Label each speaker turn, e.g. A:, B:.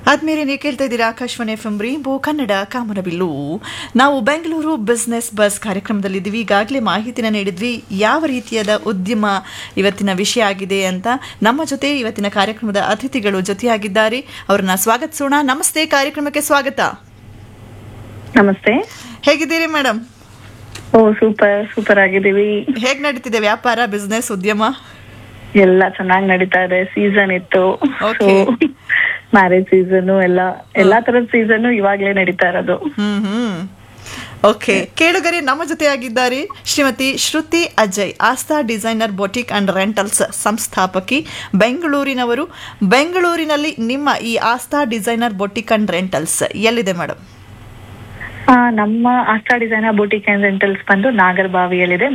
A: ಆದ್ಮೇಲೆ ನೀವು ಕೇಳ್ತಾ ಇದ್ದೀರಾ Akashvani F M rainbow Kannada ಕಾಮನಬಿಲ್ಲು ನಾವು ಬೆಂಗಳೂರು ಬಿಸ್ನೆಸ್ ಬಸ್ ಕಾರ್ಯಕ್ರಮದಲ್ಲಿದ್ದೀವಿ ಈಗಾಗಲೇ ಮಾಹಿತಿನ ನೀಡಿದ್ವಿ ಯಾವ ರೀತಿಯಾದ ಉದ್ಯಮ ಇವತ್ತಿನ ವಿಷಯ ಆಗಿದೆ ಅಂತ ನಮ್ಮ ಜೊತೆ ಇವತ್ತಿನ ಕಾರ್ಯಕ್ರಮದ ಅತಿಥಿಗಳು ಜೊತೆಯಾಗಿದ್ದಾರೆ ಅವ್ರನ್ನ ಸ್ವಾಗತಿಸೋಣ ನಮಸ್ತೆ ಕಾರ್ಯಕ್ರಮಕ್ಕೆ ಸ್ವಾಗತ
B: ನಮಸ್ತೆ
A: ಹೇಗಿದ್ದೀರಿ ಮೇಡಮ್
B: ಓ ಸೂಪರ್ ಸೂಪರ್ ಆಗಿದ್ದೀವಿ
A: ಹೇಗ್ ನಡೀತಿದೆ ವ್ಯಾಪಾರ ಬಿಸ್ನೆಸ್ ಉದ್ಯಮ
B: ಎಲ್ಲ ಚೆನ್ನಾಗಿ ನಡೀತಾ ಇದೆ ಸೀಸನ್ ಇತ್ತು
A: Okay.
B: ಮ್ಯಾರೇಜ್ ಸೀಸನ್ ಎಲ್ಲ ಎಲ್ಲಾ ತರದ ಸೀಸನ್ ಇವಾಗ್ಲೇ ನಡೀತಾ ಇರೋದು
A: ಹ್ಮ್ ಹ್ಮ್ ಓಕೆ ಕೇಳುಗರೆ ನಮ್ಮ ಜೊತೆಯಾಗಿದ್ದಾರೆ Shrimati Shruti Ajay Aastha designer boutique and rentals ಸಂಸ್ಥಾಪಕಿ ಬೆಂಗಳೂರಿನವರು ಬೆಂಗಳೂರಿನಲ್ಲಿ ನಿಮ್ಮ ಈ Aastha designer boutique and rentals ಎಲ್ಲಿದೆ ಮೇಡಮ್
B: ಆ, ನಮ್ಮ Aastha designer boutique and rentals ಬಂದು ನಾಗರಬಾವಿಯಲ್ಲಿದೆ